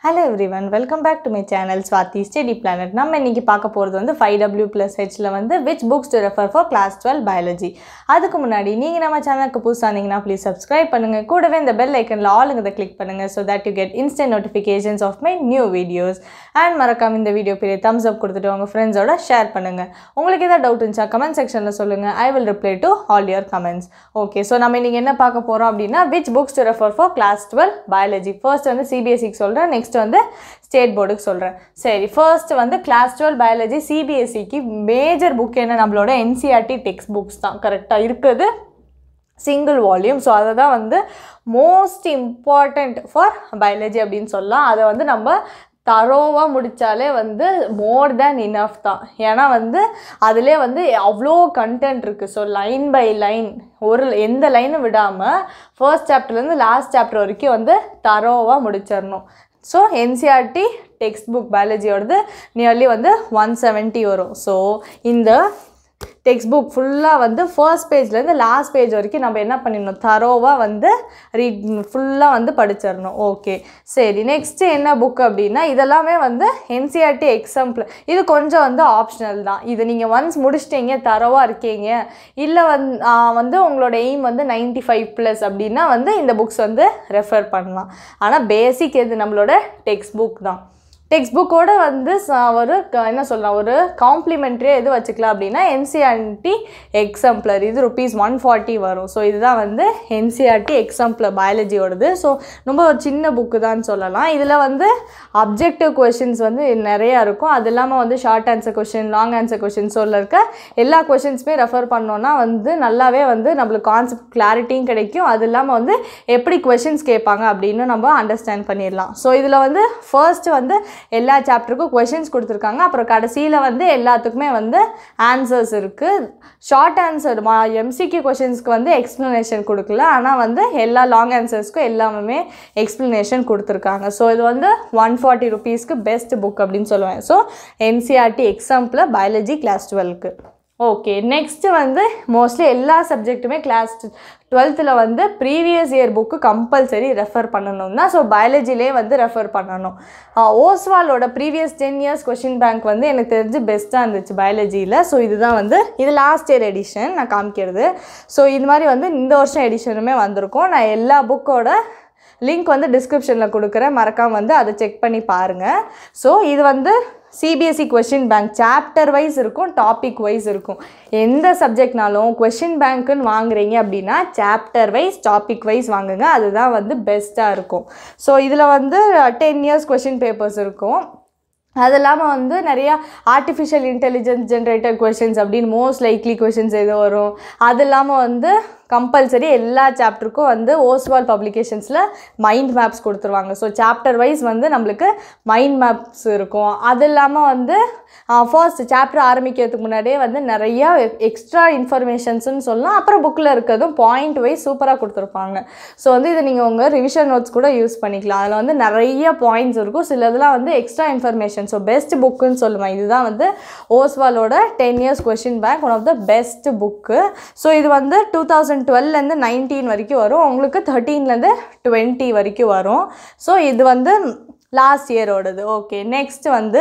hello everyone welcome back to my channel Swathi study planet நம்ம இன்னைக்கு பார்க்க போகிறது வந்து ஃபைவ் டபிள்யூ ப்ளஸ் ஹெச்சில் வந்து which books to refer for class twelve biology அதுக்கு முன்னாடி நீங்கள் நம்ம சேனலுக்கு புதுசாக இருந்தீங்கன்னா ப்ளீஸ் சப்ஸ்கிரைப் பண்ணுங்கள் கூடவே இந்த பெல் ஐக்கனில் ஆளுங்கிறத கிளிக் பண்ணுங்கள் so that you get instant notifications of my new videos and மறக்காம இந்த வீடியோ பெரிய தம்ஸ் அப் கொடுத்துட்டு உங்கள் ஃப்ரெண்ட்ஸோட ஷேர் பண்ணுங்கள் உங்களுக்கு ஏதாவது டவுட் இருந்துச்சா கமெண்ட் செக்ஷனில் சொல்லுங்கள் I will reply to all your comments okay so நம்ம இன்றைக்கி என்ன பார்க்க போகிறோம் அப்படின்னா which books to refer for class twelve biology first வந்து சிபிஎஸ்சிக்கு சொல்கிறேன் நெக்ஸ்ட் வந்து ஸ்டேட் போர்டுக்கு சொல்கிறேன் சரி ஃபர்ஸ்ட் வந்து கிளாஸ் டுவெல் பயாலஜி சிபிஎஸ்சிக்கு மேஜர் புக் என்ன நம்மளோட என்சிஆர்டி டெக்ஸ்ட் புக்ஸ் தான் கரெக்டாக இருக்குது சிங்கிள் வால்யூம் ஸோ அதை தான் வந்து மோஸ்ட் இம்பார்ட்டண்ட் ஃபார் பயாலஜி அப்படின்னு சொல்லலாம் அதை வந்து நம்ம தரோவாக முடித்தாலே வந்து மோர் தேன் இனஃப் தான் ஏன்னா வந்து அதிலே வந்து அவ்வளோ கண்டென்ட் இருக்குது ஸோ லைன் பை லைன் ஒரு எந்த லைனும் விடாமல் ஃபர்ஸ்ட் சாப்டர்லேருந்து லாஸ்ட் சாப்டர் வரைக்கும் வந்து தரோவாக முடிச்சிடணும் ஸோ என்சிஆர்டி டெக்ஸ்ட் புக் பயாலஜியோடது நியர்லி வந்து ஒன் செவன்ட்டி வரும் ஸோ இந்த டெக்ஸ்ட் புக் ஃபுல்லாக வந்து ஃபர்ஸ்ட் பேஜ்லேருந்து லாஸ்ட் பேஜ் வரைக்கும் நம்ம என்ன பண்ணிடணும் தரோவாக வந்து ரீட் ஃபுல்லாக வந்து படிச்சிடணும் ஓகே சரி நெக்ஸ்ட்டு என்ன புக் அப்படின்னா இதெல்லாமே வந்து என்சிஆர்டி எக்ஸாம்பிள் இது கொஞ்சம் வந்து ஆப்ஷனல் தான் இது நீங்கள் ஒன்ஸ் முடிச்சிட்டீங்க தரோவாக இருக்கீங்க இல்லை வந் வந்து உங்களோட எய்ம் வந்து நைன்ட்டி ஃபைவ் ப்ளஸ் அப்படின்னா வந்து இந்த புக்ஸ் வந்து ரெஃபர் பண்ணலாம் ஆனால் பேசிக் எது நம்மளோட டெக்ஸ்ட் புக் தான் டெக்ஸ்ட் புக்கோட வந்து ச- ஒரு க- என்ன சொல்லலாம் ஒரு காம்ப்ளிமெண்ட்ரியாக எது வச்சுக்கலாம் அப்படின்னா என்சிஆர்டி எக்ஸாம்பிளர் இது ருபீஸ் ஒன் ஃபார்ட்டி வரும் ஸோ இதுதான் வந்து என்சிஆர்டி எக்ஸாம்பிளர் பயாலஜியோடது ஸோ ரொம்ப ஒரு சின்ன புக்கு தான் சொல்லலாம் இதில் வந்து அப்ஜெக்டிவ் கொஷின்ஸ் வந்து நிறையா இருக்கும் அது இல்லாமல் வந்து short answer question long answer question சொல்ல இருக்க எல்லா கொஷின்ஸுமே ரெஃபர் பண்ணோன்னா வந்து நல்லாவே வந்து நம்மளுக்கு கான்செப்ட் கிளாரிட்டியும் கிடைக்கும் அது இல்லாமல் வந்து எப்படி கொஷின்ஸ் கேட்பாங்க அப்படின்னு நம்ம அண்டர்ஸ்டாண்ட் பண்ணிடலாம் ஸோ இதில் வந்து ஃபர்ஸ்ட் வந்து எல்லா சாப்டருக்கும் கொஷின்ஸ் கொடுத்துருக்காங்க அப்புறம் கடைசியில் வந்து எல்லாத்துக்குமே வந்து ஆன்சர்ஸ் இருக்குது ஷார்ட் ஆன்சர் மா எம்சிக்யூ கொஷின்ஸ்க்கு வந்து எக்ஸ்ப்ளனேஷன் கொடுக்கல ஆனால் வந்து எல்லா லாங் ஆன்சர்ஸ்க்கும் எல்லாமே எக்ஸ்ப்ளனேஷன் கொடுத்துருக்காங்க ஸோ இது வந்து ஒன் ஃபார்ட்டி ருபீஸ்க்கு பெஸ்ட் புக் அப்படின்னு சொல்லுவேன் so NCERT example biology class டுவெல்க்கு ஓகே நெக்ஸ்ட்டு வந்து மோஸ்ட்லி எல்லா சப்ஜெக்ட்டுமே கிளாஸ் டுவெல்த்தில் வந்து previous year book compulsory refer பண்ணணும் தான் ஸோ பயாலஜிலே வந்து ரெஃபர் பண்ணணும் ஓஸ்வாலோட previous ten years question bank வந்து எனக்கு தெரிஞ்சு பெஸ்ட்டாக இருந்துச்சு பயாலஜியில் ஸோ இதுதான் வந்து இது லாஸ்ட் இயர் எடிஷன் நான் காமிக்கிறது ஸோ இது மாதிரி வந்து இந்த வருஷம் எடிஷனுமே வந்திருக்கும் நான் எல்லா புக்கோட லிங்க் வந்து டிஸ்கிரிப்ஷனில் கொடுக்குறேன் மறக்காம வந்து அதை செக் பண்ணி பாருங்கள் ஸோ இது வந்து CBSE question bank chapter wise இருக்கும் டாபிக் வைஸ் இருக்கும் எந்த சப்ஜெக்ட்னாலும் கொஷின் பேங்க்குன்னு வாங்குறீங்க அப்படின்னா சாப்டர் வைஸ் டாபிக் வைஸ் வாங்குங்க அதுதான் வந்து பெஸ்ட்டாக இருக்கும் ஸோ இதில் வந்து டென் இயர்ஸ் கொஷின் பேப்பர்ஸ் இருக்கும் அது இல்லாமல் வந்து நிறையா ஆர்டிஃபிஷியல் இன்டெலிஜென்ஸ் ஜென்ரேட்டட் கொஷின்ஸ் அப்படின்னு மோஸ்ட் லைக்லி கொஷின்ஸ் எது வரும் அது இல்லாமல் வந்து கம்பல்சரி எல்லா சாப்டருக்கும் வந்து ஓஸ்வால் பப்ளிகேஷன்ஸில் மைண்ட் மேப்ஸ் கொடுத்துருவாங்க ஸோ சாப்டர் வைஸ் வந்து நம்மளுக்கு மைண்ட் மேப்ஸ் இருக்கும் அது இல்லாமல் வந்து ஃபர்ஸ்ட் சாப்டர் ஆரம்பிக்கிறதுக்கு முன்னாடியே வந்து நிறையா எக்ஸ்ட்ரா இன்ஃபர்மேஷன்ஸ்னு சொல்லலாம் அப்புறம் புக்கில் இருக்கிறதும் பாயிண்ட் வைஸ் சூப்பராக கொடுத்துருப்பாங்க ஸோ வந்து இதை நீங்கள் உங்கள் ரிவிஷன் நோட்ஸ் கூட யூஸ் பண்ணிக்கலாம் அதில் வந்து நிறைய பாயிண்ட்ஸ் இருக்கும் சில இதெல்லாம் வந்து எக்ஸ்ட்ரா இன்ஃபர்மேஷன் ஸோ பெஸ்ட் புக்குன்னு சொல்லுவேன் இதுதான் வந்து ஓஸ்வாலோட ten years question bank one of the best book so இது வந்து டூ தௌசண்ட் டுவெல்லேருந்து நைன்டீன் வரைக்கும் வரும் உங்களுக்கு தேர்ட்டீன்லேருந்து டுவெண்ட்டி வரைக்கும் வரும் ஸோ இது வந்து லாஸ்ட் இயரோடது ஓகே நெக்ஸ்ட் வந்து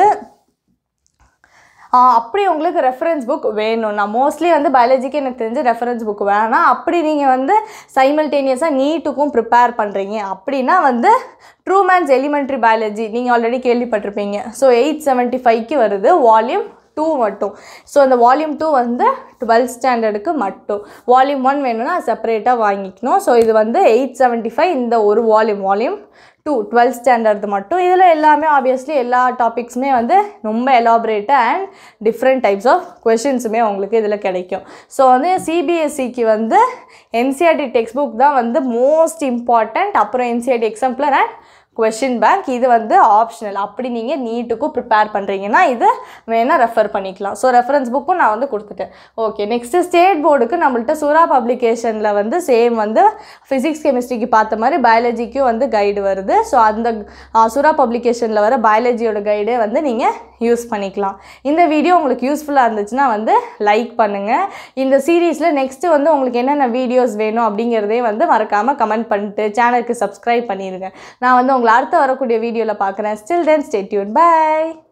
ஆஹ் அப்படி உங்களுக்கு ரெஃபரன்ஸ் புக் வேணும் நான் மோஸ்ட்லி வந்து பயாலஜிக்கு எனக்கு தெரிஞ்ச ரெஃபரன்ஸ் புக் வேணாம் அப்படி நீங்கள் வந்து சைமல்டேனியஸாக நீட்டுக்கும் ப்ரிப்பேர் பண்ணுறீங்க அப்படின்னா வந்து ட்ரூமேன்ஸ் எலிமெண்ட்ரி பயாலஜி நீங்கள் ஆல்ரெடி கேள்விப்பட்டிருப்பீங்க ஸோ எயிட் செவன்ட்டி ஃபைவ்க்கு வருது வால்யூம் டூ மட்டும் ஸோ அந்த வால்யூம் டூ வந்து டுவெல்த் ஸ்டாண்டர்டுக்கு மட்டும் வால்யூம் ஒன் வேணும்னா செப்பரேட்டாக வாங்கிக்கணும் ஸோ இது வந்து எயிட் செவன்ட்டி ஃபைவ் இந்த ஒரு volume volume two twelfth standard மட்டும் இதில் எல்லாமே ஆப்வியஸ்லி எல்லா டாபிக்ஸுமே வந்து ரொம்ப எலாபரேட்டாக அண்ட் டிஃப்ரெண்ட் டைப்ஸ் ஆஃப் கொஷின்ஸுமே உங்களுக்கு இதில் கிடைக்கும் ஸோ வந்து சிபிஎஸ்சிக்கு வந்து என்சிஆர்டி டெக்ஸ்ட் புக் தான் வந்து மோஸ்ட் இம்பார்ட்டண்ட் அப்புறம் NCERT exemplar and question bank இது வந்து ஆப்ஷனல் அப்படி நீங்கள் நீட்டுக்கும் ப்ரிப்பேர் பண்ணுறீங்கன்னா இது வேணால் ரெஃபர் பண்ணிக்கலாம் ஸோ ரெஃபரன்ஸ் புக்கும் நான் வந்து கொடுத்துட்டேன் ஓகே ஓகே நெக்ஸ்ட்டு ஸ்டேட் போர்டுக்கு நம்மள்ட்ட சுறா பப்ளிகேஷனில் வந்து சேம் வந்து ஃபிசிக்ஸ் கெமிஸ்ட்ரிக்கு பார்த்த மாதிரி பயாலஜிக்கும் வந்து கைடு வருது ஸோ அந்த ஆ, சுறா பப்ளிகேஷனில் வர பயாலஜியோட கைடே வந்து நீங்கள் யூஸ் பண்ணிக்கலாம் இந்த வீடியோ உங்களுக்கு யூஸ்ஃபுல்லாக இருந்துச்சுன்னா வந்து லைக் பண்ணுங்கள் இந்த சீரீஸில் நெக்ஸ்ட்டு வந்து உங்களுக்கு என்னென்ன வீடியோஸ் வேணும் அப்படிங்கிறதே வந்து மறக்காமல் கமெண்ட் பண்ணிட்டு சேனலுக்கு சப்ஸ்கிரைப் பண்ணிடுங்க நான் வந்து உங்களை அடுத்து வரக்கூடிய வீடியோவில் பார்க்குறேன் still then stay tuned by